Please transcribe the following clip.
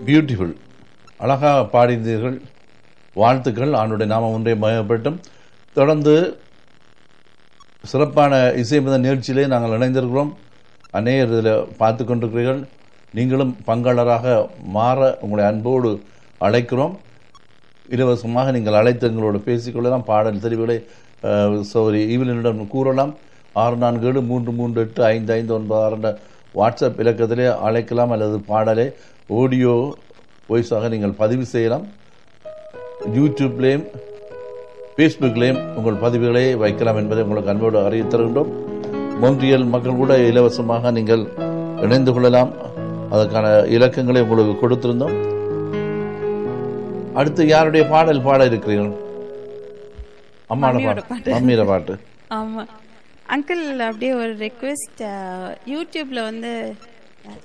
Beautiful அழகாக பாடினீர்கள் வாழ்த்துக்கள் ஆண்டுடைய நாமம் ஒன்றே மயப்பட்டும் தொடர்ந்து சிறப்பான இசைமித நிகழ்ச்சியிலே நாங்கள் இணைந்திருக்கிறோம் அநேகர் இதில் பார்த்து கொண்டிருக்கிறீர்கள் நீங்களும் பங்காளராக மாற உங்களை அன்போடு அழைக்கிறோம் இலவசமாக நீங்கள் அழைத்து எங்களோடு பேசிக்கொள்ளலாம் பாடல் தெரிவுகளை சௌரி ஈவிலினிடம் கூறலாம் ஆறு நான்கு ஏழு மூன்று மூன்று எட்டு ஐந்து ஐந்து ஒன்பது ஆறு என்ற வாட்ஸ்அப் இலக்கத்திலே அழைக்கலாம் அல்லது பாடலை ஆடியோ வாய்ஸாக நீங்கள் பதிவு செய்யலாம் யூடியூப்லேயும் ஃபேஸ்புக்லேயும் உங்கள் பதிவுகளை வைக்கலாம் என்பதை உங்களுக்கு அன்போடு அறிவித்து தருகின்றோம் மொன்றியல் மக்கள் கூட இலவசமாக நீங்கள் இணைந்து கொள்ளலாம் அதற்கான இலக்கங்களை உங்களுக்கு கொடுத்திருந்தோம் அடுத்து யாருடைய பாடல் பாட இருக்கிறீர்கள் அம்மாட மம்மியோட பாட்டு பாட்டு. மம்மியோட பாட்டு ஆமா அங்கிள் அப்படியே ஒரு ரெக்வெஸ்ட் யூடியூப்ல வந்து